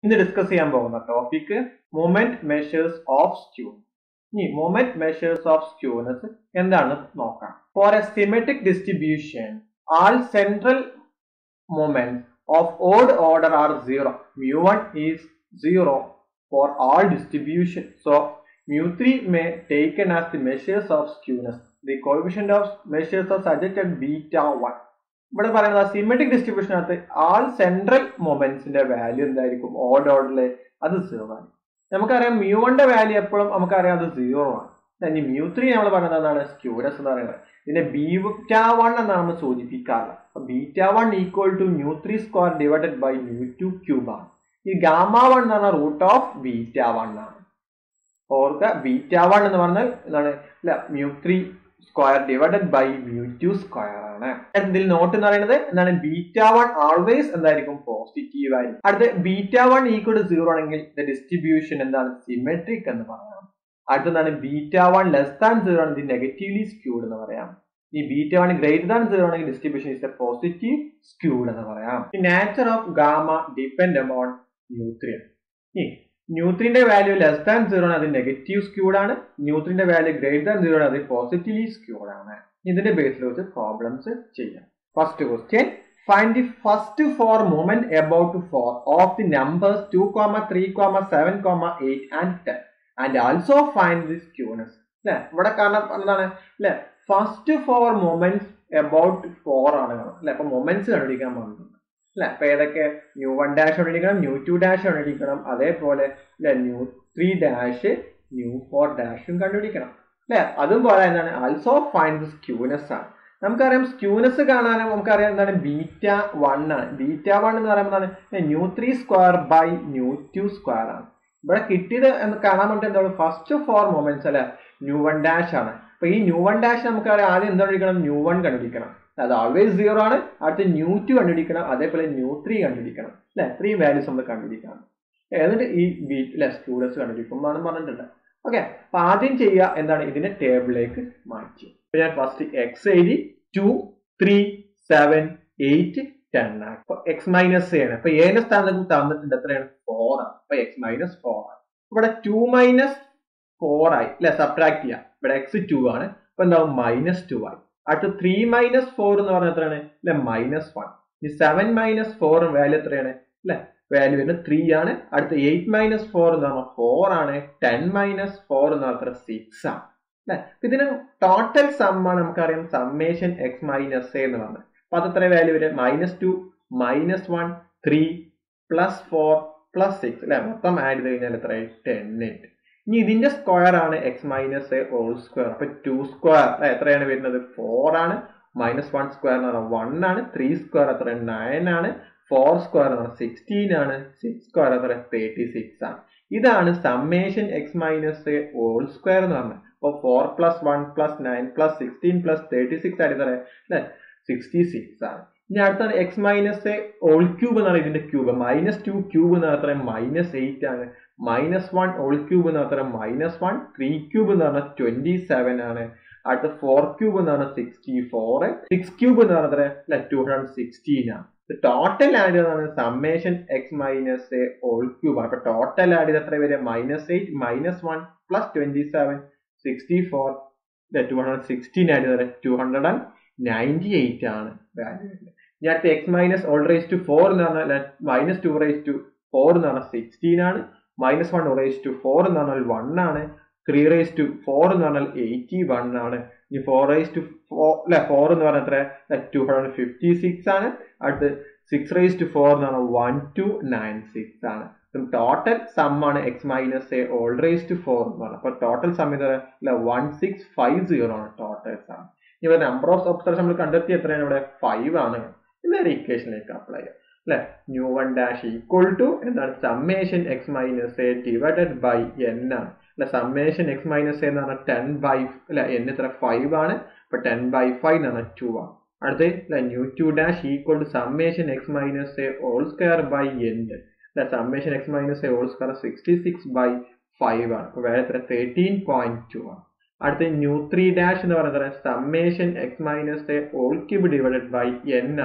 ഇന്ന് ഡിസ്കസ് ചെയ്യാൻ പോകുന്ന topic moment measures of skew ഇനി മൊമെന്റ് മെഷേഴ്സ് ഓഫ് സ്ക്യൂനെസ് എന്താണെന്ന് നോക്കാം for a symmetric distribution all central moments of odd order are zero. Mu 1 is zero for all distribution. So mu 3 may taken as the measures of skewness. The coefficient of measures are suggested beta 1. ഇവിടെ പറയുന്നത് symmetric ഡിസ്ട്രിബ്യൂഷനകത്ത് all central മൊമെന്റ്സിന്റെ value എന്തായിരിക്കും odd ഓർഡറിലെ അത് zero ആണ് നമുക്കറിയാം mu വണ്ടെ value എപ്പോഴും നമുക്കറിയാം അത് സീറോ ആണ് ഇനി മ്യൂ ത്രീ നമ്മൾ പറയുന്നത് എന്താണ് സ്ക്യൂനസ് എന്ന് പറയുന്നത് ഇതിനെ ബീറ്റ വൺ എന്നാണ് നമ്മൾ സൂചിപ്പിക്കാറുള്ളത് അപ്പൊ beta one equal to mu three square divided by new two cube ആണ് ഈ ഗാമ വൺ എന്ന് പറഞ്ഞ റൂട്ട് ഓഫ് ബീറ്റ വൺ ആണ് ഓർക്കുക ബീറ്റ വൺ എന്ന് പറഞ്ഞാൽ എന്താണ് അല്ല mu three square divided by mu two square ആണ് ഇതിൽ നോട്ട് എന്ന് പറയുന്നത് എന്താണ് ബീറ്റ വൺ ആൾവേസ് എന്തായിരിക്കും പോസിറ്റീവ് ആയിരിക്കും അടുത്ത് beta one equal to zero ആണെങ്കിൽ ദ ഡിസ്ട്രിബ്യൂഷൻ എന്താണ് സിമെട്രിക് എന്ന് പറയാം അടുത്തതാണ് beta one less than zero ആണ് ഇത് നെഗറ്റീവ്ലി സ്ക്യൂഡ് എന്ന് പറയാം ഈ beta one greater than zero ആണെങ്കിൽ distribution is a positive skewed എന്ന് പറയാം നാച്ചർ ഓഫ് ഗാമ ഡിപെൻഡ് അമോൺ ന്യൂട്രിയൻ ഈ ന്യൂട്രിന്റെ വാല്യൂ ലെസ് ദാൻ സീറോ ആണ് അത് നെഗറ്റീവ് സ്ക്യൂഡ് ആണ് ന്യൂട്രിന്റെ വാല്യൂ ഗ്രേറ്റർ ദാൻ സീറോ ആണ് അത് പോസിറ്റീവ്ലി സ്ക്യൂഡ് ആണ് ഇതിന്റെ ബേസിൽ വെച്ച് പ്രോബ്ലംസ് ചെയ്യാം first question find the first four moment about four of the numbers two comma three comma seven comma eight and ten and also find the skewness അല്ലെ ഇവിടെ കാരണം എന്താണ് അല്ലെ first four moments about four ആണ് അല്ലെ അപ്പൊ moments കണ്ടുപിടിക്കാൻ പറഞ്ഞിട്ടുണ്ട് അല്ലെ അപ്പൊ ഏതൊക്കെ ന്യൂ വൺ ഡാഷ് കണ്ടുപിടിക്കണം ന്യൂ ടു ഡാഷ് കണ്ടുപിടിക്കണം അതേപോലെ അല്ലെ new three dash nu four ഡാഷും കണ്ടുപിടിക്കണം അല്ലെ അതും പോലെ എന്താണ് ആൾസോ ഫൈൻഡ് ദി സ്ക്യൂനസ് ആണ് നമുക്കറിയാം സ്ക്യൂനസ് കാണാനും നമുക്കറിയാം എന്താണ് ബീറ്റ വൺ ആണ് ബീറ്റ വൺ എന്ന് പറയുമ്പോൾ എന്താണ് nu three square by new two square ആണ് ഇവിടെ കിട്ടിയത് എന്ന് കാണാൻ വേണ്ടി എന്താണ് ഫസ്റ്റ് ഫോർ മൊമെന്റ്സ് അല്ലെ ന്യൂ വൺ ഡാഷ് ആണ് അപ്പൊ ഈ ന്യൂ വൺ ഡാഷ് നമുക്കറിയാം ആദ്യം എന്താ കണ്ടുപിടിക്കണം ന്യൂ വൺ കണ്ടുപിടിക്കണം അത് ഓൾവേസ് സീറോ ആണ് അടുത്ത് ന്യൂ ടു കണ്ടുപിടിക്കണം അതേപോലെ ന്യൂ ത്രീ കണ്ടുപിടിക്കണം അല്ലെ ത്രീ വാല്യൂസ് നമ്മൾ കണ്ടുപിടിക്കണം എന്നിട്ട് ഈ ബീറ്റിലെ സ്റ്റുഡൻസ് കണ്ടുപിടിക്കും എന്നാണ് പറഞ്ഞിട്ടുണ്ട് ഓക്കെ അപ്പൊ ആദ്യം ചെയ്യുക എന്താണ് ഇതിനെ ടേബിളിലേക്ക് മാറ്റി ഞാൻ ഫസ്റ്റ് എക്സ് എഴുതി two three seven eight ten ആണ് അപ്പൊ എക്സ് മൈനസ് ചെയ്യണം അപ്പൊ ഏന്റെ സ്ഥാനത്ത് തന്നിട്ടുണ്ട് എത്രയാണ് ഫോർ ആണ് അപ്പൊ എക്സ് മൈനസ് ഫോർ ആണ് ഇവിടെ ടു മൈനസ് ഫോർ ആയി അല്ലെ സബ്ട്രാക്ട് ചെയ്യാം ഇവിടെ എക്സ് ടു ആണ് അപ്പൊ എന്താവും മൈനസ് ടു ആയി അടുത്ത ത്രീ മൈനസ് ഫോർ എന്ന് പറഞ്ഞാൽ എത്രയാണ് അല്ലെ മൈനസ് വൺ ഈ സെവൻ മൈനസ് ഫോർ വാല്യൂ എത്രയാണ് അല്ലെ വാല്യൂ വരുന്നത് ത്രീ ആണ് അടുത്ത എയ്റ്റ് മൈനസ് ഫോർ എന്ന് പറഞ്ഞാൽ ഫോർ ആണ് ടെൻ മൈനസ് ഫോർ എന്ന് പറഞ്ഞാൽ സിക്സ് ആണ് അല്ലെ ഇതിന് ടോട്ടൽ സം ആണ് നമുക്കറിയാം സമ്മേഷൻ എക്സ് മൈനസ് എ എന്ന് പറഞ്ഞത് അപ്പൊ അത് എത്ര വാല്യൂ വരും minus two minus one three plus four plus six അല്ലെ മൊത്തം ആഡ് ചെയ്ത് കഴിഞ്ഞാൽ എത്ര ടെൻ എയ്റ്റ് ഇനി ഇതിന്റെ സ്ക്വയർ ആണ് X minus A whole square അപ്പൊ ടു സ്ക്വയർ എത്രയാണ് വരുന്നത് ഫോർ ആണ് മൈനസ് വൺ സ്ക്വയർ എന്ന് പറഞ്ഞാൽ വൺ ആണ് ത്രീ സ്ക്വയർ എത്ര നയൻ ആണ് ഫോർ സ്ക്വയർ എന്ന് പറഞ്ഞാൽ സിക്സ്റ്റീൻ ആണ് സിക്സ് സ്ക്വയർ എത്ര തേർട്ടി സിക്സ് ആണ് ഇതാണ് summation X minus A whole square എന്ന് പറഞ്ഞത് അപ്പൊ four plus one plus nine plus sixteen plus thirty six ആയിട്ട് എത്ര അല്ലെ സിക്സ്റ്റി സിക്സ് ആണ് ഇനി അടുത്താണ് X minus A whole cube എന്നാണ് ഇതിന്റെ ക്യൂബ് മൈനസ് ടു ക്യൂബ് എന്ന് പറഞ്ഞാൽ മൈനസ് എയ്റ്റ് ആണ് മൈനസ് വൺ ഓൾ ക്യൂബ് എന്ന് പറഞ്ഞാൽ മൈനസ് വൺ ത്രീ ക്യൂബ് എന്ന് പറഞ്ഞാൽ ട്വന്റി സെവൻ ആണ് അടുത്ത ഫോർ ക്യൂബ് എന്ന് പറഞ്ഞാൽ സിക്സ്റ്റി ഫോർ സിക്സ് ക്യൂബ് എന്ന് പറഞ്ഞാൽ ടു ഹൺഡ്രഡ് സിക്സ്റ്റീൻ ആണ് ടോട്ടൽ ആഡ് ചെയ്തതാണ് summation X minus A whole cube ആണ് അപ്പൊ ടോട്ടൽ ആഡ് ചെയ്ത് എത്ര വരെ minus eight minus one plus twenty seven sixty four two hundred sixteen add ചെയ്തത് two hundred and ninety eight ആണ് value വരുന്നത് ഇനി അടുത്ത X minus whole raise to four എന്ന് പറഞ്ഞാൽ minus two raise to four എന്ന് പറഞ്ഞാൽ സിക്സ്റ്റീൻ ആണ് minus one raise to four എന്ന് പറഞ്ഞാൽ വൺ ആണ് ത്രീ റേസ് ടു ഫോർ എന്ന് പറഞ്ഞാൽ എയ്റ്റി വൺ ആണ് ഇനി ഫോർ റേസ് ടു ഫോർ അല്ലെ ഫോർ എന്ന് പറഞ്ഞാൽ എത്ര ടു ഹൺഡ്രഡ് ഫിഫ്റ്റി സിക്സ് ആണ് അടുത്ത് സിക്സ് റേസ് ടു ഫോർ എന്ന് പറഞ്ഞാൽ വൺ ടു നയൻ സിക്സ് ആണ് ടോട്ടൽ സം ആണ് X minus A whole raise to four എന്ന് പറഞ്ഞത് അപ്പൊ ടോട്ടൽ സം ഇത് വൺ സിക്സ് ഫൈവ് സീറോ ആണ് ടോട്ടൽ സം ഇവിടെ നമ്പർ ഓഫ് സബ്സ്ട്രേഷൻ നമ്മൾ കണ്ടെത്തി എത്രയാണ് ഇവിടെ ഫൈവ് ആണ് ഇന്നൊരു ഇക്വേഷനിലേക്ക് അപ്ലൈ ചെയ്യാം അല്ലെ nu one dash equal to എന്താണ് summation X minus A divided by N ആണ് അല്ലെ സമ്മേഷൻ എക്സ് മൈനസ് എ എന്ന് പറഞ്ഞാൽ ടെൻ ബൈ അല്ലെ എൻ ഇത്ര ഫൈവ് ആണ് അപ്പൊ ടെൻ ബൈ ഫൈവ് എന്ന് പറഞ്ഞാൽ ടു ആണ് അടുത്ത് അല്ലെ nu two dash equal to summation X minus A whole square by N അല്ലെ summation X minus A whole square sixty six by five ആണ് അപ്പൊ വേറെ എത്ര തേർട്ടീൻ പോയിന്റ് ടു ആണ് അടുത്ത ന്യൂ ത്രീ ഡാഷ് എന്ന് പറയുന്നത് summation X minus A whole cube divided by N ആണ്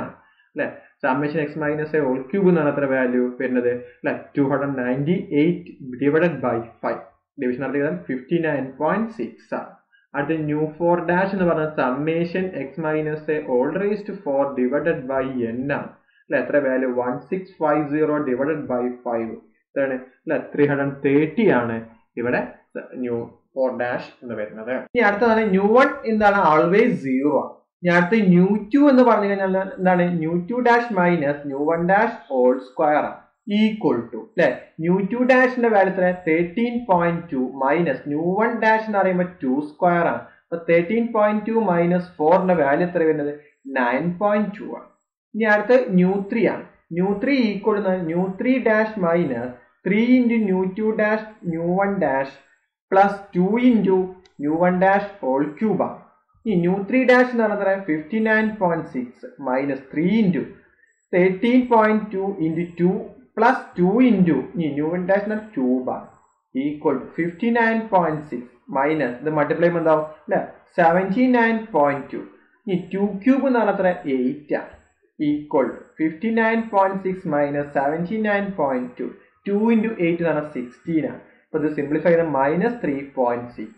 അല്ലെ summation X minus A whole cube എന്നാണ് എത്ര വാല്യൂ വരുന്നത് അല്ലെ two hundred ninety eight divided by five division നടത്തിയത് ഫിഫ്റ്റി നയൻ പോയിന്റ് സിക്സ് ആണ് അടുത്ത ന്യൂ ഫോർ ഡാഷ് എന്ന് പറഞ്ഞാൽ summation X minus A whole raised four divided by N ആണ് അല്ലെ എത്ര value one six five zero divided by five എത്രയാണ് അല്ലെ ത്രീ ഹൺഡ്രഡ് തേർട്ടി ആണ് ഇവിടെ ന്യൂ ഫോർ ഡാഷ് എന്ന് വരുന്നത് ഇനി അടുത്തതാണ് ന്യൂ വൺ എന്താണ് ആൾവേസ് സീറോ ആണ് ഇനി അടുത്ത ന്യൂ ടു എന്ന് പറഞ്ഞു കഴിഞ്ഞാൽ എന്താണ് nu two dash minus new one dash whole square ആണ് ഈക്വൽ ടു അല്ലെ ന്യൂ ടു ഡാഷിന്റെ വാല്യൂ എത്ര thirteen point two minus new one dash എന്ന് പറയുമ്പോൾ ടു സ്ക്വയർ ആണ് അപ്പൊ തേർട്ടീൻ പോയിന്റ് ടു മൈനസ് ഫോറിന്റെ വാല്യൂ എത്ര വരുന്നത് നയൻ പോയിന്റ് ടു ആണ് ഇനി അടുത്ത് ന്യൂ ത്രീ ആണ് new three equal new three dash minus three into new two dash nu one dash plus two into new one dash whole cube ആണ് ഈ nu three dash എന്ന് പറഞ്ഞാൽ fifty nine point six minus three into thirteen point two into two plus two into ഈ nu one dash എന്ന് cube ആണ് equal to fifty nine point six minus ഇത് multiply ചെയ്യുമ്പോൾ എന്താവും അല്ലെ സെവൻറ്റി നയൻ പോയിന്റ് ടു ഈ two cube എന്ന് പറഞ്ഞാൽ എത്ര എയ്റ്റ് ആണ് equal to fifty nine point six minus seventy nine point two two into eight എന്ന് പറഞ്ഞാൽ സിക്സ്റ്റീൻ ആണ് അപ്പൊ ഇത് സിംപ്ലിഫൈ ചെയ്ത മൈനസ് ത്രീ പോയിന്റ് സിക്സ്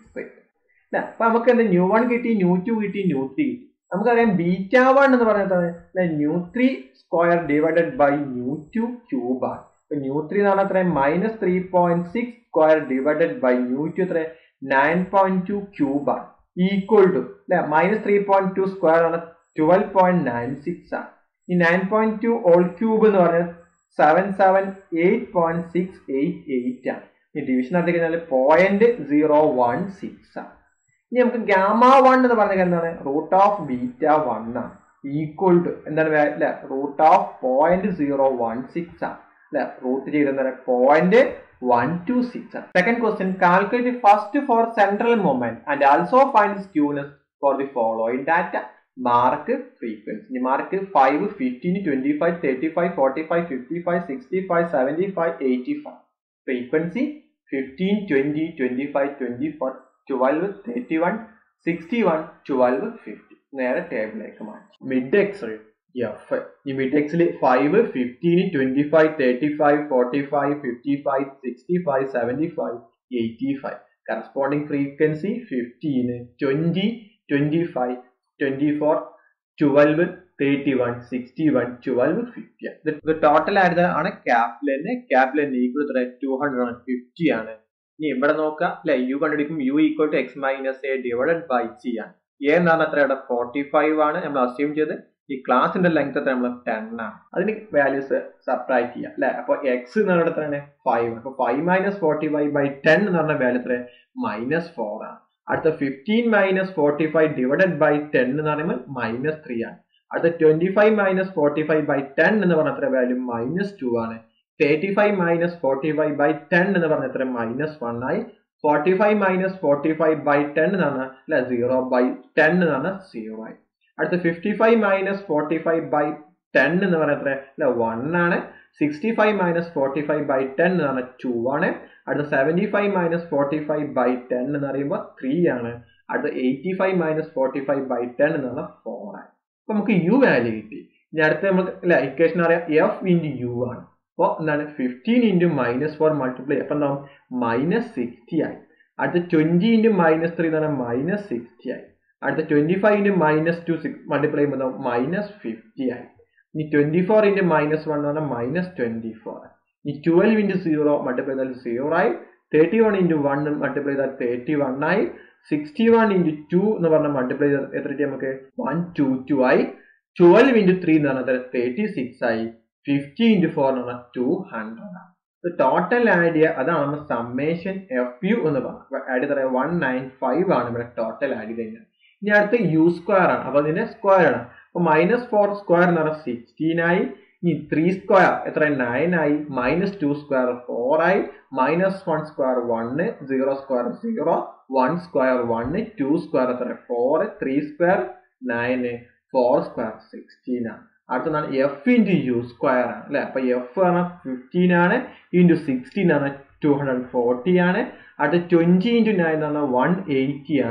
അപ്പൊ നമുക്ക് എന്താ ന്യൂ വൺ കിട്ടി ന്യൂ ടു കിട്ടി ന്യൂ ത്രീ കിട്ടി നമുക്കറിയാം ബീറ്റ വൺ എന്ന് പറഞ്ഞാൽ new three square divided by new two cube ആണ് ഇപ്പൊ ന്യൂ ത്രീ എന്ന് പറഞ്ഞാൽ എത്ര minus three point six square divided by new two എത്ര നയൻ പോയിന്റ് ടു ക്യൂബ് ആണ് ഈക്വൽ ടു അല്ലെ minus three point two square ആണ് ട്വൽവ് പോയിന്റ് നയൻ സിക്സ് ആണ് ഈ nine point two whole cube എന്ന് പറഞ്ഞാൽ seven seven eight point six eight eight ആണ് ഈ ഡിവിഷൻ നടത്തി കഴിഞ്ഞാൽ പോയിന്റ് സീറോ വൺ സിക്സ് ആണ് ഇനി നമുക്ക് ഗാമ വൺ എന്ന് പറഞ്ഞാൽ എന്താണ് റൂട്ട് ഓഫ് ബീറ്റ വൺ ആണ് ഈക്വൽ ടു എന്താണ് അല്ലെ root of point zero one six ആണ് അല്ലെ റൂട്ട് ചെയ്തെന്താണ് പോയിന്റ് വൺ ടു സിക്സ് ആണ് second question calculate first four central moment and also find skewness for the following data mark frequency mark five fifteen twenty five thirty five forty five fifty five sixty five seventy five eighty five frequency fifteen twenty twenty five twenty four twelve thirty one sixty one twelve fifty നേരെ ടേബിളിലേക്ക് മാറ്റി mid X F ഈ mid എക്സിൽ five fifteen twenty five thirty five forty five fifty five sixty five seventy five eighty five corresponding frequency fifteen twenty twenty five twenty four twelve thirty one sixty one twelve fifty ഇത് total ആയത് ആണ് capital N capital N equal to hundred fifty ആണ് ഇനി ഇവിടെ നോക്കുക അല്ലെ U കണ്ടുപിടിക്കും U equal to X minus A divided by C ആണ് എ എന്നാണ് എത്ര ഇവിടെ ഫോർട്ടി ഫൈവ് ആണ് നമ്മൾ അസ്യൂം ചെയ്ത് ഈ ക്ലാസിന്റെ ലെങ്ത് എത്ര നമ്മൾ ടെൻ ആണ് അതിന് വാല്യൂസ് സബ്ട്രാക്ട് ചെയ്യാം അല്ലെ അപ്പൊ എക്സ് എന്ന് പറയുന്നത് എത്രയാണ് ഫൈവ് അപ്പൊ five minus forty five by ten എന്ന് പറഞ്ഞ വാല്യൂ എത്ര മൈനസ് ഫോർ ആണ് അടുത്ത fifteen minus forty five divided by ten എന്ന് പറയുമ്പോൾ മൈനസ് ത്രീ ആണ് അടുത്ത twenty five minus forty five by ten എന്ന് പറഞ്ഞ എത്ര വാല്യൂ മൈനസ് ടു ആണ് thirty five minus forty five by ten എന്ന് പറഞ്ഞ എത്ര മൈനസ് വൺ ആയി forty five minus forty five by ten എന്ന് പറഞ്ഞാൽ അല്ലെ സീറോ ബൈ ടെൻ എന്ന് പറഞ്ഞാൽ സീറോ ആയി അടുത്ത fifty five minus forty five by ten എന്ന് പറഞ്ഞാൽ എത്ര അല്ലെ വൺ ആണ് sixty five minus forty five by ten എന്ന് പറഞ്ഞാൽ ടു ആണ് അടുത്ത seventy five minus forty five by ten എന്ന് പറയുമ്പോൾ ത്രീ ആണ് അടുത്ത eighty five minus forty five by ten എന്ന് പറഞ്ഞാൽ ഫോർ ആണ് അപ്പൊ നമുക്ക് യു വാല്യൂ കിട്ടി ഇനി അടുത്ത നമുക്ക് അല്ലെ ഇക്വേഷൻ അറിയാം എഫ് ഇൻറ്റു യു ആണ് അപ്പോൾ എന്താണ് fifteen into minus four multiply അപ്പം എന്താവും മൈനസ് സിക്സ്റ്റി ആയി അടുത്ത ട്വന്റി ഇൻറ്റു മൈനസ് ത്രീ എന്ന് പറഞ്ഞാൽ മൈനസ് സിക്സ്റ്റി ആയി അടുത്ത twenty five into minus two six multiply ചെയ്യുമ്പോൾ മൈനസ് ഫിഫ്റ്റി ആയി ഇനി twenty four into minus one എന്ന് പറഞ്ഞാൽ മൈനസ് ട്വന്റി ഫോർ ഇനി ട്വൽവ് ഇൻറ്റു സീറോ മൾട്ടിപ്ലൈ ചെയ്താൽ സീറോ ആയി thirty one into one multiply ചെയ്താൽ തേർട്ടി വൺ ആയി സിക്സ്റ്റി വൺ ഇൻറ്റു ടു എന്ന് പറഞ്ഞാൽ മൾട്ടിപ്ലൈ ചെയ്താൽ എത്ര കിട്ടി നമുക്ക് വൺ ടു ടു ആയി ട്വൽവ് ഇൻറ്റു ത്രീ എന്ന് പറഞ്ഞാൽ തേർട്ടി സിക്സ് ആയി ഫിഫ്റ്റി ഇൻറ്റു ഫോർ എന്ന് പറഞ്ഞാൽ ടു ഹൺഡ്രഡ് ആണ് ടോട്ടൽ ആഡ് ചെയ്യുക അതാണ് നമ്മൾ സമ്മേഷൻ എഫ് യു എന്ന് പറഞ്ഞത് ആഡ് ചെയ്ത വൺ നയൻ ഫൈവ് ആണ് ഇവിടെ ടോട്ടൽ ആഡ് ചെയ്ത് കഴിഞ്ഞാൽ ഇനി അടുത്ത് യു സ്ക്വയർ ആണ് അപ്പൊ അതിന്റെ സ്ക്വയർ ആണ് അപ്പൊ മൈനസ് ഫോർ സ്ക്വയർ എന്ന് പറഞ്ഞാൽ സിക്സ്റ്റീൻ ആയി ഇനി ത്രീ സ്ക്വയർ എത്ര നയൻ ആയി മൈനസ് ടു സ്ക്വയർ ഫോർ ആയി minus one square one zero square zero one square one two square എത്ര four three square nine four square sixteen ആണ് അടുത്തതാണ് എഫ് ഇൻറ്റു യു സ്ക്വയർ ആണ് അല്ലെ അപ്പൊ എഫ് ആണ് ഫിഫ്റ്റീൻ ആണ് ഇൻറ്റു സിക്സ്റ്റീൻ ആണ് ടു ഹൺഡ്രഡ് ഫോർട്ടി ആണ് അടുത്ത ട്വന്റി ഇൻറ്റു നയൻ എന്ന് പറഞ്ഞാൽ വൺ എയ്റ്റി ആണ്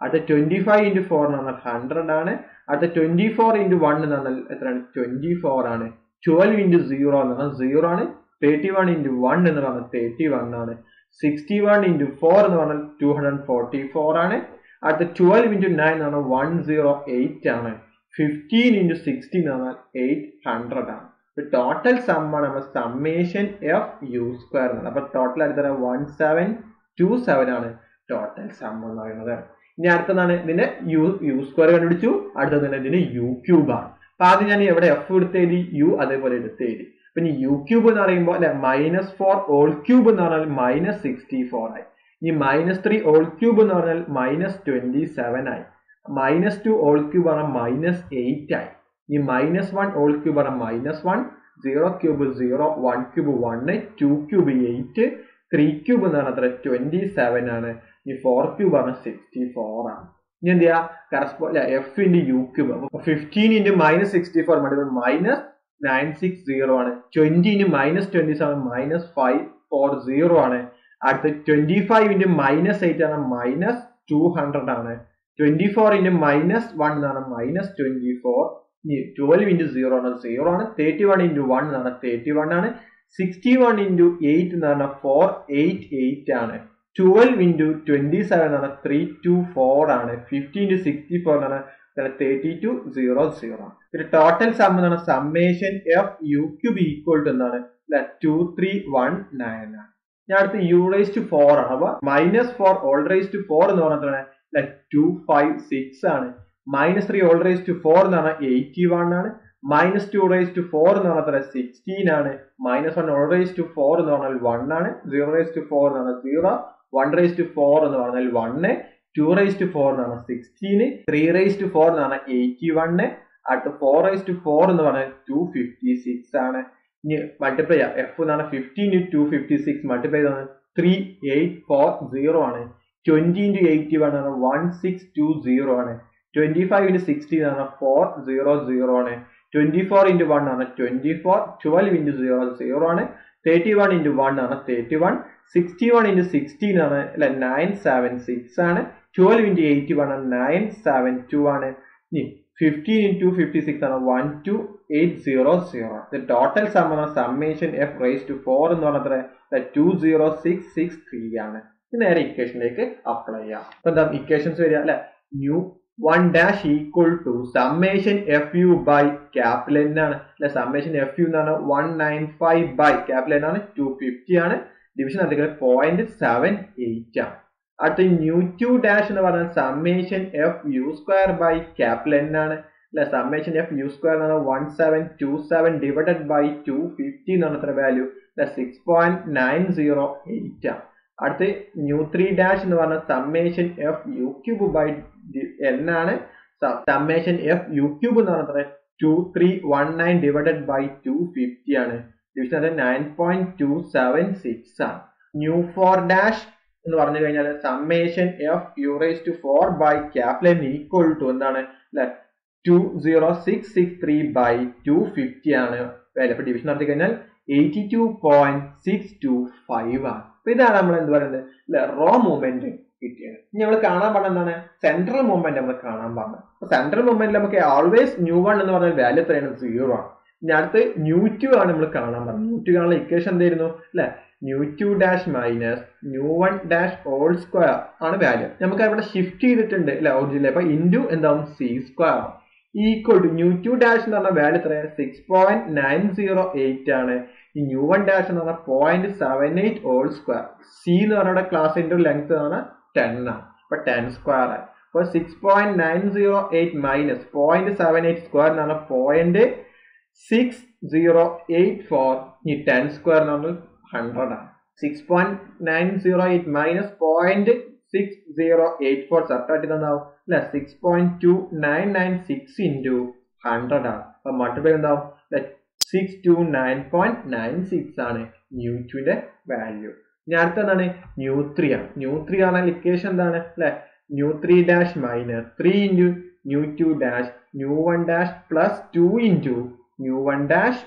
അടുത്ത ട്വന്റി ഫൈവ് ഇൻറ്റു ഫോർ എന്ന് പറഞ്ഞാൽ ഹൺഡ്രഡ് ആണ് അടുത്ത ട്വന്റി ഫോർ ഇൻറ്റു വൺ എന്ന് പറഞ്ഞാൽ എത്രയാണ് ട്വന്റി ഫോർ ആണ് ട്വൽവ് ഇൻറ്റു സീറോ എന്ന് പറഞ്ഞാൽ സീറോ ആണ് തേർട്ടി വൺ ഇൻറ്റു വൺ എന്ന് പറഞ്ഞാൽ തേർട്ടി വൺ ആണ് സിക്സ്റ്റി വൺ ഇൻറ്റു ഫോർ എന്ന് പറഞ്ഞാൽ ടു ഹൺഡ്രഡ് ഫോർട്ടി ഫോർ ആണ് അടുത്ത ട്വൽവ് ഇൻറ്റു നയൻ എന്ന് പറഞ്ഞാൽ വൺ സീറോ എയ്റ്റ് ആണ് ഫിഫ്റ്റീൻ ഇൻറ്റു സിക്സ്റ്റീൻ എന്ന് പറഞ്ഞാൽ എയ്റ്റ് ഹൺഡ്രഡ് ആണ് ടോട്ടൽ സം ആണ് നമ്മുടെ സമ്മേഷൻ എഫ് യു സ്ക്വയർ എന്നാണ് അപ്പൊ ടോട്ടൽ അടുത്ത വൺ സെവൻ ടു സെവൻ ആണ് ടോട്ടൽ സം എന്ന് പറയുന്നത് ഇനി അടുത്തതാണ് ഇതിന്റെ യു യു സ്ക്വയർ കണ്ടുപിടിച്ചു അടുത്തത് തന്നെ ഇതിന് യു ക്യൂബ് ആണ് അപ്പൊ ആദ്യം ഞാൻ എവിടെ എഫ് എടുത്ത് എഴുതി യു അതേപോലെ എടുത്ത് എഴുതി പിന്നെ യു ക്യൂബ് എന്ന് പറയുമ്പോൾ അല്ലെ മൈനസ് ഫോർ ഓൾ ക്യൂബ് എന്ന് പറഞ്ഞാൽ മൈനസ് സിക്സ്റ്റി ഫോർ ആയി ഇനി മൈനസ് ത്രീ ഓൾ ക്യൂബ് എന്ന് പറഞ്ഞാൽ മൈനസ് ട്വന്റി സെവൻ ആയി മൈനസ് ടു ഓൾ ക്യൂബ് പറഞ്ഞാൽ മൈനസ് എയ്റ്റ് ആയി ഈ മൈനസ് വൺ ഓൾ ക്യൂബ് പറഞ്ഞാൽ minus one zero cube zero one cube one two cube eight three cube എന്ന് പറഞ്ഞാൽ അത്ര ട്വന്റി സെവൻ ആണ് ഈ ഫോർ ക്യൂബ് പറഞ്ഞാൽ സിക്സ്റ്റി ഫോർ ആണ് ഇനി എന്ത് ചെയ്യാ കറസ്പോ എഫ് ഇൻറ്റു യു ക്യൂബ് അപ്പൊ fifteen into minus sixty four മതി മൈനസ് നയൻ സിക്സ് സീറോ ആണ് twenty into minus twenty seven minus five four zero ആണ് അടുത്ത twenty five into minus eight ആണ് മൈനസ് ടു ഹൺഡ്രഡ് ആണ് twenty four into minus one എന്നാണ് minus twenty four twelve into zero ആണ് zero ആണ് thirty one into one എന്ന് പറഞ്ഞാൽ thirty one ആണ് സിക്സ്റ്റി വൺ ഇൻറ്റു എയ്റ്റ് എന്ന് പറഞ്ഞാൽ ഫോർ എയ്റ്റ് എയ്റ്റ് ആണ് ട്വൽവ് ഇൻറ്റു ട്വന്റി സെവൻ എന്ന് പറഞ്ഞാൽ ത്രീ ടു ഫോർ ആണ് ഫിഫ്റ്റി ഇൻറ്റു സിക്സ്റ്റി ഫോർ എന്ന് പറഞ്ഞാൽ തേർട്ടി ടു സീറോ സീറോ പിന്നെ ടോട്ടൽ സം എന്നാണ് summation f u cube equal to എന്താണ് ടു ത്രീ വൺ നയൻ ആണ് ഞാൻ അടുത്ത് യു റേസ് ടു ഫോർ ആണ് അപ്പൊ minus four whole raise to four എന്ന് പറഞ്ഞാൽ ടു ഫൈവ് സിക്സ് ആണ് minus three whole raise to four എന്ന് പറഞ്ഞാൽ എയ്റ്റി വൺ ആണ് minus two raise to four എന്ന് പറഞ്ഞാൽ സിക്സ്റ്റീൻ ആണ് minus one whole raise to four എന്ന് പറഞ്ഞാൽ വൺ ആണ് സീറോ റേസ് ടു ഫോർ എന്ന് പറഞ്ഞാൽ zero one raise to four എന്ന് പറഞ്ഞാൽ one two raise to four എന്ന് പറഞ്ഞാൽ sixteen three raise to four എന്ന് പറഞ്ഞാൽ എയ്റ്റി വണ്ണ് അടുത്ത ഫോർ റേസ് ടു ഫോർ എന്ന് പറഞ്ഞാൽ ടു ഫിഫ്റ്റി സിക്സ് ആണ് ഇനി മൾട്ടിപ്ലൈ ചെയ്യാം എഫ് എന്ന് പറഞ്ഞാൽ fifteen into two fifty six multiply ചെയ്താണ് ത്രീ എയ്റ്റ് ഫോർ സീറോ ആണ് ട്വന്റി ഇൻറ്റു എയ്റ്റി വൺ ആണ് വൺ സിക്സ് ടു സീറോ ആണ് ട്വന്റി ഫൈവ് ഇൻറ്റു സിക്സ്റ്റീൻ ആണ് ഫോർ സീറോ സീറോ ആണ് ട്വന്റി ഫോർ ഇൻറ്റു വൺ ആണ് twenty four twelve into zero zero ആണ് thirty one into one ആണ് thirty one sixty one into sixteen ആണ് അല്ല nine seven six ആണ് twelve into eighty one ആണ് nine seven two ആണ് ഇനി ഫിഫ്റ്റീൻ ഇൻറ്റു ഫിഫ്റ്റി സിക്സ് ആണ് one two eight zero zero total sum ആണ് summation f raise to four എന്ന് പറഞ്ഞാൽ two zero six six three ആണ് നേരെ ഇക്വേഷനിലേക്ക് അപ്ലൈ ചെയ്യാം അപ്പൊ എന്താ ഇക്വേഷൻസ് വരിക അല്ലെ nu one dash equal to summation f u by capital N ആണ് അല്ലെ സമ്മേഷൻ എഫ് യു എന്നാണ് one nine five by capital N ആണ് ടു ഫിഫ്റ്റി ആണ് ഡിവിഷൻ നടത്തിക്കുന്നത് പോയിന്റ് സെവൻ എയ്റ്റ് ആണ് അടുത്ത ന്യൂ ടു ഡാഷ് എന്ന് പറഞ്ഞാൽ summation f u square by capital N ആണ് അല്ലെ സമ്മേഷൻ എഫ് യു സ്ക്വയർ എന്ന് പറഞ്ഞാൽ one seven two seven divided by two fifty എന്നാണ് അത്ര value six point nine zero eight ആണ് അടുത്ത് ന്യൂ ത്രീ ഡാഷ് എന്ന് പറഞ്ഞ summation f u cube by N ആണ് സമ്മേഷൻ എഫ് യു ക്യൂബ് എന്ന് പറഞ്ഞത് two three one nine divided by two fifty ആണ് ഡിവിഷൻ അത് nine point two seven six ആണ് ന്യൂ ഫോർ ഡാഷ് എന്ന് പറഞ്ഞു കഴിഞ്ഞാൽ summation f u raise to four by capital N equal to എന്താണ് അല്ലെ two zero six six three by two fifty ആണ് value അപ്പൊ ഡിവിഷൻ നടത്തി കഴിഞ്ഞാൽ eighty two point six two five ആണ് അപ്പൊ ഇതാണ് നമ്മൾ എന്ത് പറയുന്നത് അല്ലെ റോ മൂവ്മെന്റ് കിട്ടിയത് ഇനി നമ്മൾ കാണാൻ പറഞ്ഞ എന്താണ് സെൻട്രൽ മൂവ്മെന്റ് നമ്മൾ കാണാൻ പറഞ്ഞത് അപ്പൊ സെൻട്രൽ മൂവ്മെന്റിൽ നമുക്ക് ആൾവേസ് ന്യൂ വൺ എന്ന് പറഞ്ഞ വാല്യൂ എത്രയാണ് സീറോ ആണ് ഇനി അടുത്ത് ന്യൂ ടു ആണ് നമ്മൾ കാണാൻ പറഞ്ഞത് ന്യൂ ടു കാണാനുള്ള ഇക്വേഷൻ എന്തായിരുന്നു അല്ലെ nu two dash minus new one dash whole square ആണ് വാല്യൂ നമുക്ക് അവിടെ ഷിഫ്റ്റ് ചെയ്തിട്ടുണ്ട് അല്ലെ ഒറിജിനൽ അപ്പൊ ഇൻറ്റു എന്താവും സി സ്ക്വയർ ആവും equal to nu two dash എന്ന് പറഞ്ഞ വാല്യൂ എത്രയാണ് six point nine zero eight ആണ് ഈ ന്യൂ വൺ ഡാഷ് എന്ന് പറഞ്ഞാൽ point seven eight whole square c എന്ന് പറഞ്ഞ ക്ലാസിന്റെ ലെങ്ത് ആണ് ടെൻ ആണ് അപ്പൊ ടെൻ സ്ക്വയർ ആയി അപ്പൊ six point nine zero eight minus point seven eight square എന്ന് പറഞ്ഞാൽ point six zero eight four ഈ ടെൻ സ്ക്വയർ എന്ന് പറഞ്ഞാൽ ഹൺഡ്രഡ് ആണ് six point nine zero eight minus point six zero eight four separate എന്താവും അല്ലെ six point two nine nine six into hundred ആണ് അപ്പൊ മൾട്ടിപ്ലൈ എന്താവും six two nine point nine six ആണ് ന്യൂ ടുവിന്റെ വാല്യൂ ഇനി അടുത്ത എന്താണ് ന്യൂ ത്രീ ആണ് ന്യൂ ത്രീ ആണെങ്കിൽ ഇക്വേഷൻ എന്താണ് അല്ലെ new three dash minus three into new two dash nu one dash plus two into new one dash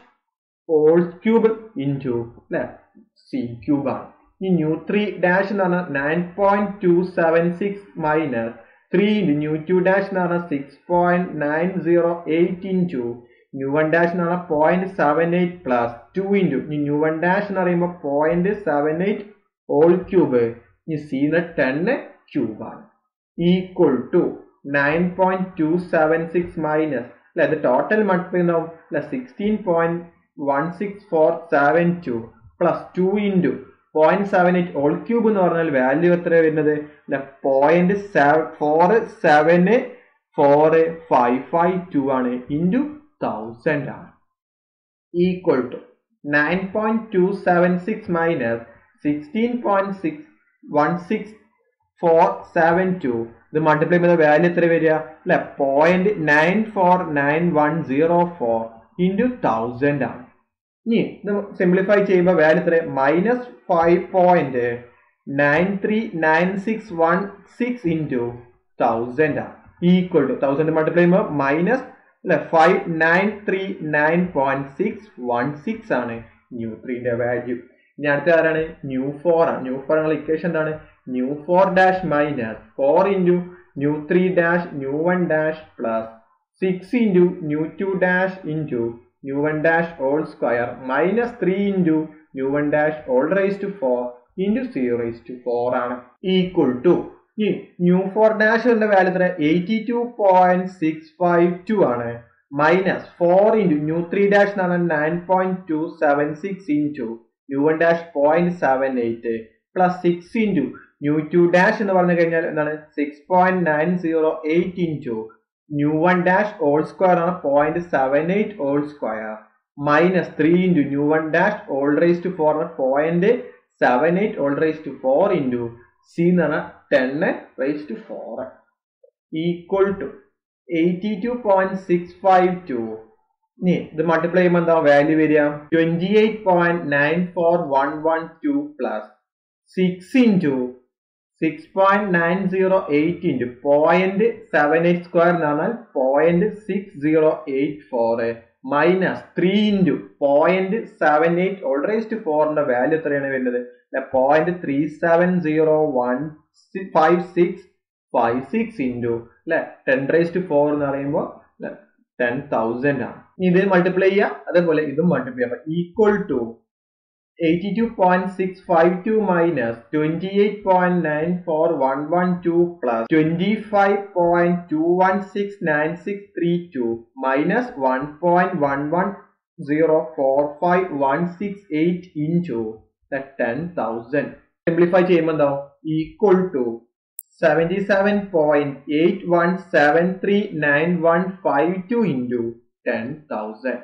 whole cube into അല്ലെ സി ക്യൂബ് ആണ് ഈ ന്യൂ ത്രീ ഡാഷ് എന്ന് പറഞ്ഞാൽ nine point two seven six minus three into new two dash എന്ന് പറഞ്ഞാൽ six point nine zero eight into new one dash എന്ന് പറഞ്ഞാൽ point seven eight plus two into ഇനി nu one dash എന്ന് പറയുമ്പോൾ point seven eight whole cube ഇനി c എന്ന് ten ക്യൂബാണ് equal to nine point two seven six minus അല്ലെ അത് ടോട്ടൽ മൾട്ടിപ്ലൈ ഉണ്ടാവും അല്ലെ sixteen point one six four seven two plus two into point seven eight whole cube എന്ന് പറഞ്ഞാൽ value എത്ര വരുന്നത് അല്ലെ point four seven four five five two ആണ് ഇൻറ്റു തൗസൻഡ് ആണ് equal to nine point two seven six minus sixteen point six one six four seven two ഇത് multiply ചെയ്യുന്ന value എത്ര വരിക അല്ലെ point nine four nine one zero four into thousand ആണ് ഇനി ഇത് സിംപ്ലിഫൈ ചെയ്യുമ്പോൾ വാല്യൂ എത്ര minus five point nine three nine six one six into thousand ആണ് ഈക്വൽ ടു തൗസൻഡ് മൾട്ടിപ്ലൈ ചെയ്യുമ്പോൾ മൈനസ് അല്ലെ five nine three nine point six one six ആണ് new ത്രീന്റെ വാല്യൂ ഇനി അടുത്ത ആരാണ് ന്യൂ ഫോർ ആണ് ന്യൂ ഫോർ എന്നുള്ള ഇക്വേഷൻ എന്താണ് new four dash minus four into nu three dash nu one dash plus six into new two dash into new one dash whole square minus three into new one dash whole raise to four into zero raise to four ആണ് equal to ഈ nu four dash എന്ന value എത്ര eighty two point six five two ആണ് minus four into nu three dash എന്ന് പറഞ്ഞാൽ nine point two seven six into new one dash point seven eight plus six into new two dash എന്ന് പറഞ്ഞു കഴിഞ്ഞാൽ എന്താണ് six point nine zero eight into new one dash whole square ആണ് point seven eight whole square minus three into new one dash whole raise to four point seven eight whole raise to four into c എന്ന് പറഞ്ഞാൽ ten raise to four equal to eighty two point six five two ഇനി ഇത് multiply ചെയ്യുമ്പോൾ എന്താ value വരിക twenty eight point nine four one one two plus six into six point nine zero eight into point seven eight square എന്ന് പറഞ്ഞാൽ point six zero eight four minus three into point seven eight whole raise to ഫോറിന്റെ value എത്രയാണ് വരുന്നത് point three seven zero one five six five six into അല്ലെ ten raise to four എന്ന് പറയുമ്പോൾ ten thousand ആണ് ഇത് മൾട്ടിപ്ലൈ ചെയ്യുക അതേപോലെ ഇതും മൾട്ടിപ്ലൈ ചെയ്യാം equal to eighty two point six five two minus twenty eight point nine four one one two plus twenty five point two one six nine six three two minus one point one one zero four five one six eight into ten thousand simplify ചെയ്യുമ്പോൾ എന്താവും equal to seventy seven point eight one seven three nine one five two into ten thousand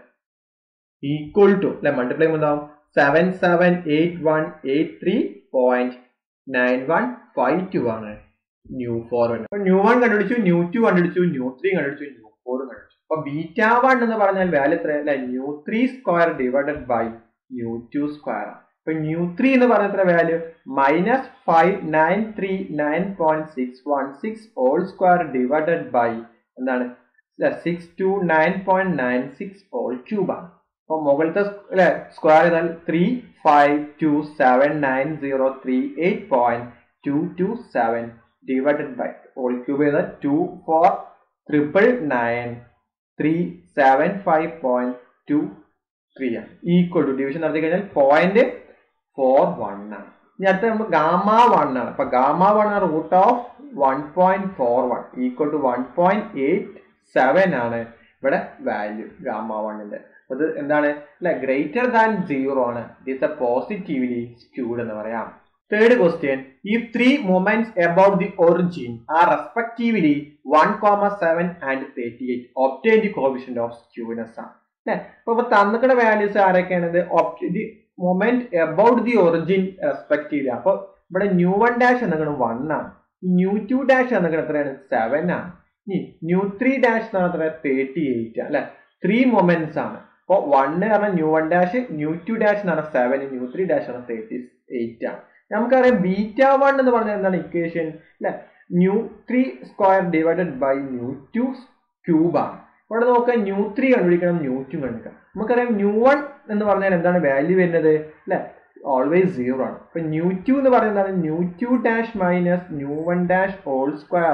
equal to അല്ലെ multiply ചെയ്യുമ്പോൾ എന്താവും seven seven eight one eight three point nine one five two ആണ് new four അപ്പൊ mu one കണ്ടുപിടിച്ചു mu two കണ്ടുപിടിച്ചു mu three കണ്ടുപിടിച്ചു mu four കണ്ടുപിടിച്ചു അപ്പൊ ബീറ്റ വൺ എന്ന് പറഞ്ഞാൽ വാല്യൂ എത്ര അല്ലെ new three square divided by new two square ആണ് ഇപ്പൊ ന്യൂ ത്രീ എന്ന് പറഞ്ഞ എത്ര value minus five nine three nine point six one six whole square divided by എന്താണ് six two nine point nine six whole cube ആണ് അപ്പൊ മുകളിലത്തെ അല്ലെ സ്ക്വയർ ചെയ്താൽ three five two seven nine zero three eight point two two seven divided by whole cube ചെയ്താൽ two four triple nine three seven five point two three ആണ് equal to division നടത്തി കഴിഞ്ഞാൽ point four one ആണ് ഇനി അടുത്ത നമ്മൾ gamma one ആണ് അപ്പൊ ഗാമ വൺ ആണ് root of one point four one equal to one point eight seven ആണ് ഇവിടെ വാല്യൂ ഗാമ വണ്ണിന്റെ അത് എന്താണ് അല്ലെ ഗ്രേറ്റർ ദാൻ സീറോ ആണ് ഇറ്റ്സ് എ പോസിറ്റീവ്ലി സ്ക്യൂഡ് എന്ന് പറയാം തേർഡ് ക്വസ്റ്റ്യൻ ഈ three moments about the origin are respectively one comma seven and thirty eight obtain the coefficient of skewness ആണ് അല്ലെ അപ്പൊ ഇപ്പൊ തന്നിക്കുന്ന വാല്യൂസ് ആരൊക്കെയാണത് the moment about the origin respectively അപ്പൊ ഇവിടെ ന്യൂ വൺ ഡാഷ് എന്നങ്ങനെ വൺ ആണ് ന്യൂ ടു ഡാഷ് എന്നങ്ങനെ എത്രയാണ് സെവൻ ആണ് ഇനി ന്യൂ ത്രീ ഡാഷ് എന്ന് പറഞ്ഞാൽ തേർട്ടി എയ്റ്റ് അല്ലെ ത്രീ മൊമെന്റ്സ് ആണ് അപ്പൊ വണ്ണ് പറഞ്ഞാൽ mu one dash mu two dash എന്ന് പറഞ്ഞാൽ സെവൻ ന്യൂ ത്രീ ഡാഷ് ആണ് തേർട്ടി എയ്റ്റ് ആണ് നമുക്കറിയാം ബീറ്റ വൺ എന്ന് പറഞ്ഞാൽ എന്താണ് ഇക്വേഷൻ അല്ലെ new three square divided by new two cube ആണ് ഇവിടെ നോക്കാം ന്യൂ ത്രീ കണ്ടുപിടിക്കണം ന്യൂ ടു കണ്ടുപിടിക്കണം നമുക്കറിയാം ന്യൂ വൺ എന്ന് പറഞ്ഞാൽ എന്താണ് വാല്യൂ വരുന്നത് അല്ലെ ഓൾവേസ് സീറോ ആണ് അപ്പൊ ന്യൂ ടു എന്ന് പറയുന്നത് mu two dash minus new one dash whole square ആണ്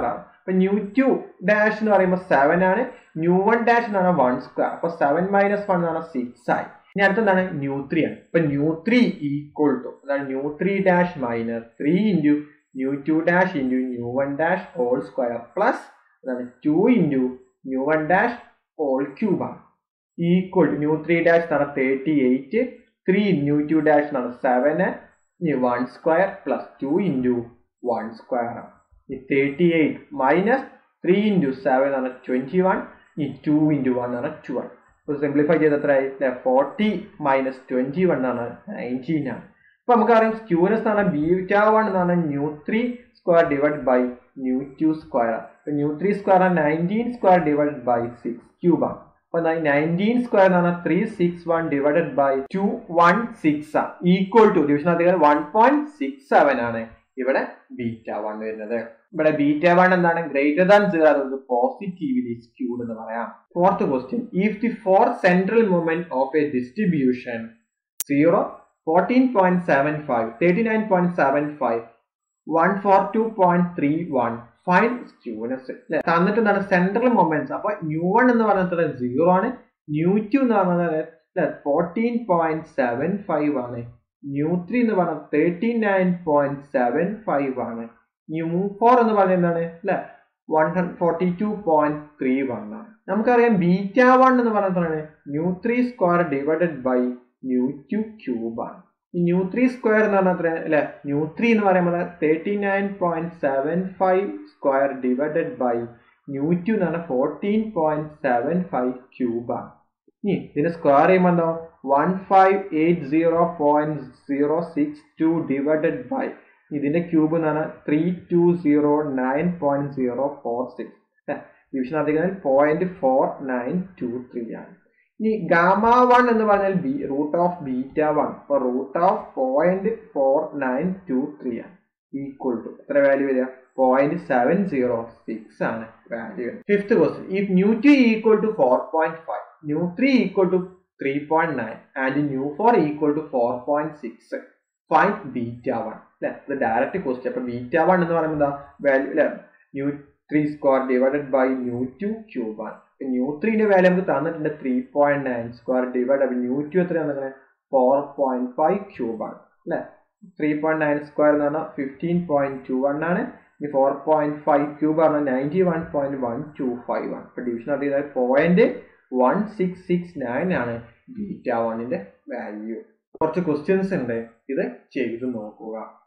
അപ്പൊ ന്യൂ ടു ഡാഷ് എന്ന് പറയുമ്പോൾ സെവൻ ആണ് ന്യൂ വൺ ഡാഷ് എന്ന് പറഞ്ഞാൽ വൺ സ്ക്വയർ അപ്പൊ സെവൻ മൈനസ് വൺ എന്ന് പറഞ്ഞാൽ സിക്സ് ആയി ഇനി അടുത്തെന്താണ് ന്യൂ ത്രീ ആണ് ഇപ്പൊ ന്യൂ ത്രീ ഈക്വൽ ടു അതാണ് mu three dash minus three into new two dash into new one dash whole square plus അതാണ് two into new one dash whole cube ആണ് equal to mu three dash എന്ന് പറഞ്ഞാൽ thirty eight three mu two dash എന്ന് പറഞ്ഞാൽ seven ഇനി one square plus two into one square ആണ് ഈ thirty eight minus three into seven എന്ന് പറഞ്ഞാൽ ട്വൻറ്റി വൺ ഈ ടു ഇൻറ്റു വൺ എന്ന് പറഞ്ഞാൽ ട്വൽവ് അപ്പോൾ സിംപ്ലിഫൈ ചെയ്ത് എത്രയായി ഫോർട്ടി മൈനസ് ട്വൻറ്റി വൺ എന്ന് പറഞ്ഞാൽ നയൻറ്റീൻ ആണ് അപ്പോൾ നമുക്കറിയാം സ്ക്യൂനസ് എന്ന് പറഞ്ഞാൽ ബീറ്റ വൺ എന്ന് പറഞ്ഞാൽ new three square divide by new two square അപ്പോൾ mu three square nineteen square divide by six cube ആണ് അപ്പൊ നയൻറ്റീൻ സ്ക്വയർ എന്ന് പറഞ്ഞാൽ three six one divided by two one six ആണ് ഈക്വൽ ടു ഡിവിഷൻ അധികം one point six seven ആണ് ഇവിടെ beta one വരുന്നത് ഇവിടെ ബീറ്റ വൺ എന്താണ് ഗ്രേറ്റർ ദാൻ സീറോ അതുകൊണ്ട് പോസിറ്റീവ്ലി സ്ക്യൂഡ് എന്ന് പറയാം fourth question if the four central movement of A distribution zero fourteen point seven five thirty nine point seven five one four two point three one find skewness അല്ലെ തന്നിട്ട് എന്താണ് central moments അപ്പൊ mu one എന്ന് പറയുന്നത് zero ആണ് mu two എന്ന് പറയുന്നത് fourteen point seven five ആണ് ന്യൂ ത്രീ എന്ന് പറഞ്ഞാൽ thirty nine point seven five ആണ് ന്യൂ ഫോർ എന്ന് പറയുന്നത് എന്താണ് അല്ലെ one forty two point three one ആണ് നമുക്കറിയാം ബീറ്റ വൺ എന്ന് പറയുന്നത് new three square divided by new two cube ആണ് ഈ ന്യൂ ത്രീ സ്ക്വയർ എന്ന് പറഞ്ഞാൽ എത്ര അല്ലെ ന്യൂ ത്രീ എന്ന് പറയുമ്പോൾ thirty nine point seven five square divided by new two എന്ന് പറഞ്ഞാൽ fourteen point seven five cube ആണ് ഇനി ഇതിന് സ്ക്വയർ ചെയ്യുമ്പോൾ എന്താ one five eight zero point zero six two divided by ഇതിന്റെ ക്യൂബ് എന്ന് പറഞ്ഞാൽ three two zero nine point zero four six division അധികം point four nine two three ആണ് ഇനി ഗാമ വൺ എന്ന് പറഞ്ഞാൽ ബി റൂട്ട് ഓഫ് ബീറ്റ വൺ അപ്പൊ root of point four nine two three ആണ് ഈക്വൽ ടു എത്ര വാല്യൂ വരിക പോയിന്റ് സെവൻ സീറോ സിക്സ് ആണ് value fifth question if mu two equal to four point five mu three equal to three point nine and mu four equal to four point six find beta one അല്ലെ ഇത് direct question അപ്പൊ beta one എന്ന് പറയുമ്പോൾ എന്താ value അല്ലെ new three square divided by new two cube ആണ് new ത്രീന്റെ value നമുക്ക് തന്നിട്ടുണ്ട് three point nine square divide അപ്പൊ ന്യൂ ടു എത്ര തന്നെ ഫോർ പോയിന്റ് ഫൈവ് ക്യൂബ് ആണ് അല്ലെ ത്രീ പോയിന്റ് നയൻ സ്ക്വയർ എന്ന് പറഞ്ഞാൽ ഫിഫ്റ്റീൻ പോയിന്റ് ടു വൺ ആണ് ഇനി ഫോർ പോയിന്റ് ഫൈവ് ക്യൂബ് പറഞ്ഞാൽ ninety one point one two five ആണ് അപ്പൊ ഡിവിഷൻ അറിയുന്നത് point one six six nine ആണ് ബീറ്റ വണ്ണിന്റെ വാല്യൂ കുറച്ച് ക്വസ്റ്റ്യൻസ് ഉണ്ട് ഇത് ചെയ്തു നോക്കുക